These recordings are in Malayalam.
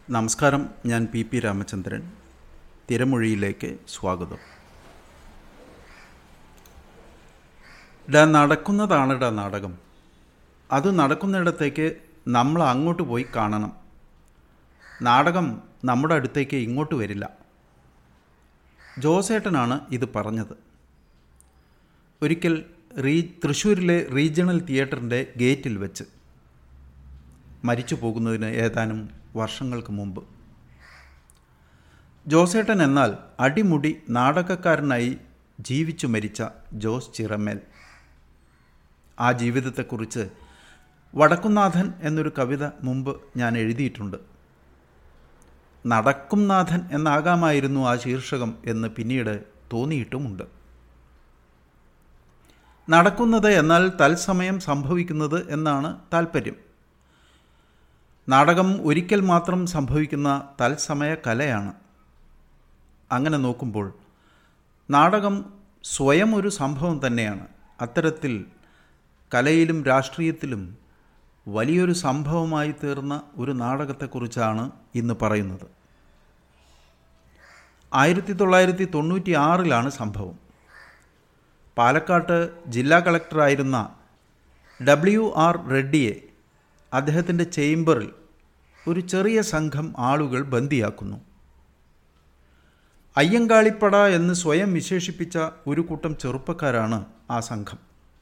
നമസ്കാരം ഞാൻ പി പി രാമചന്ദ്രൻ തിരമൊഴിയിലേക്ക് സ്വാഗതം ഡാ നടക്കുന്നതാണ് ഡാ നാടകം അത് നടക്കുന്നിടത്തേക്ക് നമ്മൾ അങ്ങോട്ട് പോയി കാണണം നാടകം നമ്മുടെ അടുത്തേക്ക് ഇങ്ങോട്ട് വരില്ല ജോസേട്ടനാണ് ഇത് പറഞ്ഞത് ഒരിക്കൽ റീ തൃശ്ശൂരിലെ റീജിയണൽ തിയേറ്ററിൻ്റെ ഗേറ്റിൽ വെച്ച് മരിച്ചു പോകുന്നതിന് ഏതാനും വർഷങ്ങൾക്ക് മുമ്പ് ജോസേട്ടൻ എന്നാൽ അടിമുടി നാടകക്കാരനായി ജീവിച്ചു മരിച്ച ജോസ് ചിറമേൽ ആ ജീവിതത്തെക്കുറിച്ച് വടക്കുംനാഥൻ എന്നൊരു കവിത മുമ്പ് ഞാൻ എഴുതിയിട്ടുണ്ട് നടക്കും നാഥൻ എന്നാകാമായിരുന്നു ആ ശീർഷകം എന്ന് പിന്നീട് തോന്നിയിട്ടുമുണ്ട് നടക്കുന്നത് എന്നാൽ തത്സമയം സംഭവിക്കുന്നത് എന്നാണ് താല്പര്യം നാടകം ഒരിക്കൽ മാത്രം സംഭവിക്കുന്ന തത്സമയ കലയാണ് അങ്ങനെ നോക്കുമ്പോൾ നാടകം സ്വയം ഒരു സംഭവം തന്നെയാണ് അത്തരത്തിൽ കലയിലും രാഷ്ട്രീയത്തിലും വലിയൊരു സംഭവമായി തീർന്ന ഒരു നാടകത്തെക്കുറിച്ചാണ് ഇന്ന് പറയുന്നത് ആയിരത്തി തൊള്ളായിരത്തി തൊണ്ണൂറ്റി ആറിലാണ് സംഭവം പാലക്കാട്ട് ജില്ലാ കളക്ടറായിരുന്ന ഡബ്ല്യു ആർ റെഡ്ഡിയെ അദ്ദേഹത്തിൻ്റെ ചേംബറിൽ ഒരു ചെറിയ സംഘം ആളുകൾ ബന്ദിയാക്കുന്നു അയ്യങ്കാളിപ്പട എന്ന് സ്വയം വിശേഷിപ്പിച്ച ഒരു കൂട്ടം ചെറുപ്പക്കാരാണ് ആ സംഘം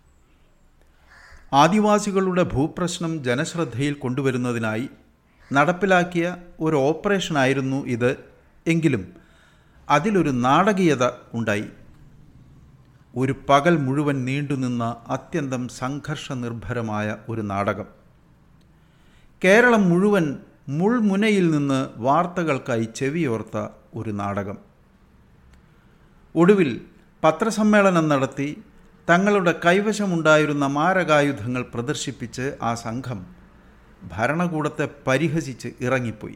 ആദിവാസികളുടെ ഭൂപ്രശ്നം ജനശ്രദ്ധയിൽ കൊണ്ടുവരുന്നതിനായി നടപ്പിലാക്കിയ ഒരു ഓപ്പറേഷനായിരുന്നു ഇത് എങ്കിലും അതിലൊരു നാടകീയത ഉണ്ടായി ഒരു പകൽ മുഴുവൻ നീണ്ടുനിന്ന അത്യന്തം സംഘർഷനിർഭരമായ ഒരു നാടകം കേരളം മുഴുവൻ മുൾമുനയിൽ നിന്ന് വാർത്തകൾക്കായി ചെവിയോർത്ത ഒരു നാടകം ഒടുവിൽ പത്രസമ്മേളനം നടത്തി തങ്ങളുടെ കൈവശമുണ്ടായിരുന്ന മാരകായുധങ്ങൾ പ്രദർശിപ്പിച്ച് ആ സംഘം ഭരണകൂടത്തെ പരിഹസിച്ച് ഇറങ്ങിപ്പോയി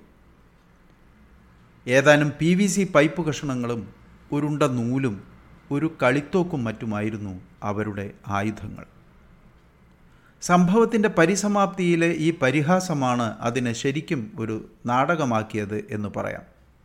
ഏതാനും പി വി സി പൈപ്പ് കഷണങ്ങളും ഉരുണ്ട നൂലും ഒരു കളിത്തോക്കും മറ്റുമായിരുന്നു അവരുടെ ആയുധങ്ങൾ സംഭവത്തിൻ്റെ പരിസമാപ്തിയിലെ ഈ പരിഹാസമാണ് അതിനെ ശരിക്കും ഒരു നാടകമാക്കിയത് എന്ന് പറയാം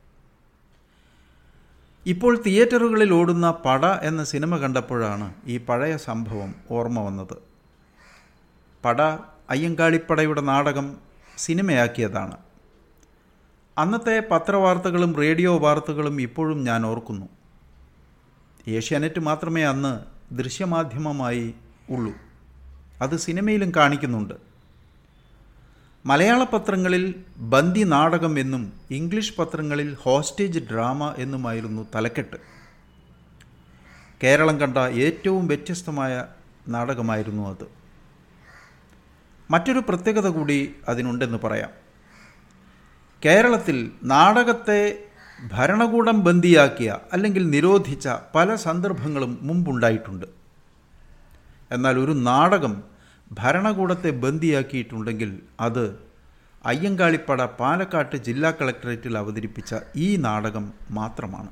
ഇപ്പോൾ തിയേറ്ററുകളിൽ ഓടുന്ന പട എന്ന സിനിമ കണ്ടപ്പോഴാണ് ഈ പഴയ സംഭവം ഓർമ്മ വന്നത് പട അയ്യങ്കാളിപ്പടയുടെ നാടകം സിനിമയാക്കിയതാണ് അന്നത്തെ പത്രവാർത്തകളും റേഡിയോ വാർത്തകളും ഇപ്പോഴും ഞാൻ ഓർക്കുന്നു ഏഷ്യാനെറ്റ് മാത്രമേ അന്ന് ദൃശ്യമാധ്യമമായി ഉള്ളൂ അത് സിനിമയിലും കാണിക്കുന്നുണ്ട് മലയാള പത്രങ്ങളിൽ ബന്ദി നാടകം എന്നും ഇംഗ്ലീഷ് പത്രങ്ങളിൽ ഹോസ്റ്റേജ് ഡ്രാമ എന്നുമായിരുന്നു തലക്കെട്ട് കേരളം കണ്ട ഏറ്റവും വ്യത്യസ്തമായ നാടകമായിരുന്നു അത് മറ്റൊരു പ്രത്യേകത കൂടി അതിനുണ്ടെന്ന് പറയാം കേരളത്തിൽ നാടകത്തെ ഭരണകൂടം ബന്ദിയാക്കിയ അല്ലെങ്കിൽ നിരോധിച്ച പല സന്ദർഭങ്ങളും മുമ്പുണ്ടായിട്ടുണ്ട് എന്നാൽ ഒരു നാടകം ഭരണകൂടത്തെ ബന്ദിയാക്കിയിട്ടുണ്ടെങ്കിൽ അത് അയ്യങ്കാളിപ്പട പാലക്കാട്ട് ജില്ലാ കളക്ടറേറ്റിൽ അവതരിപ്പിച്ച ഈ നാടകം മാത്രമാണ്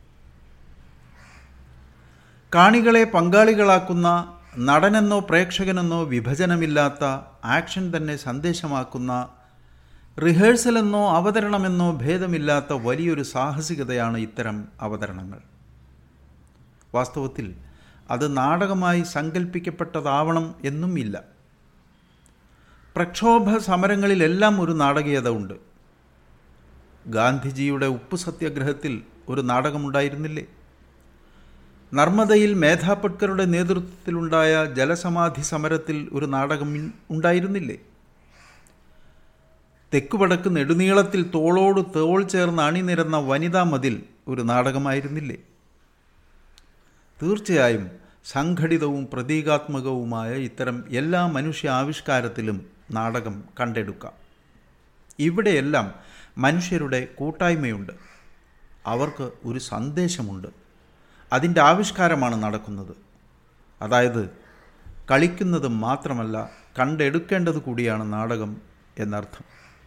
കാണികളെ പങ്കാളികളാക്കുന്ന നടനെന്നോ പ്രേക്ഷകനെന്നോ വിഭജനമില്ലാത്ത ആക്ഷൻ തന്നെ സന്ദേശമാക്കുന്ന റിഹേഴ്സലെന്നോ അവതരണമെന്നോ ഭേദമില്ലാത്ത വലിയൊരു സാഹസികതയാണ് ഇത്തരം അവതരണങ്ങൾ വാസ്തവത്തിൽ അത് നാടകമായി സങ്കല്പിക്കപ്പെട്ടതാവണം എന്നും ഇല്ല പ്രക്ഷോഭ സമരങ്ങളിലെല്ലാം ഒരു നാടകീയത ഉണ്ട് ഗാന്ധിജിയുടെ ഉപ്പു സത്യാഗ്രഹത്തിൽ ഒരു നാടകമുണ്ടായിരുന്നില്ലേ നർമ്മദയിൽ മേധാ പട്കറുടെ നേതൃത്വത്തിലുണ്ടായ ജലസമാധി സമരത്തിൽ ഒരു നാടകം ഉണ്ടായിരുന്നില്ലേ തെക്കുവടക്ക് നെടുനീളത്തിൽ തോളോട് തോൾ ചേർന്ന് അണിനിരന്ന വനിതാ മതിൽ ഒരു നാടകമായിരുന്നില്ലേ തീർച്ചയായും സംഘടിതവും പ്രതീകാത്മകവുമായ ഇത്തരം എല്ലാ മനുഷ്യ ആവിഷ്കാരത്തിലും നാടകം കണ്ടെടുക്കാം ഇവിടെയെല്ലാം മനുഷ്യരുടെ കൂട്ടായ്മയുണ്ട് അവർക്ക് ഒരു സന്ദേശമുണ്ട് അതിൻ്റെ ആവിഷ്കാരമാണ് നടക്കുന്നത് അതായത് കളിക്കുന്നത് മാത്രമല്ല കണ്ടെടുക്കേണ്ടത് കൂടിയാണ് നാടകം എന്നർത്ഥം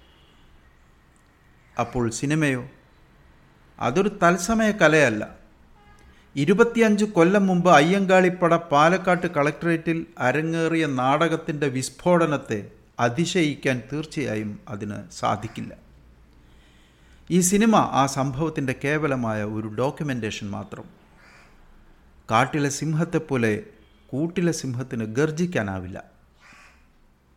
അപ്പോൾ സിനിമയോ അതൊരു തത്സമയ കലയല്ല ഇരുപത്തിയഞ്ച് കൊല്ലം മുമ്പ് അയ്യങ്കാളിപ്പട പാലക്കാട്ട് കളക്ടറേറ്റിൽ അരങ്ങേറിയ നാടകത്തിൻ്റെ വിസ്ഫോടനത്തെ അതിശയിക്കാൻ തീർച്ചയായും അതിന് സാധിക്കില്ല ഈ സിനിമ ആ സംഭവത്തിൻ്റെ കേവലമായ ഒരു ഡോക്യുമെൻറ്റേഷൻ മാത്രം കാട്ടിലെ സിംഹത്തെപ്പോലെ കൂട്ടിലെ സിംഹത്തിന് ഗർജിക്കാനാവില്ല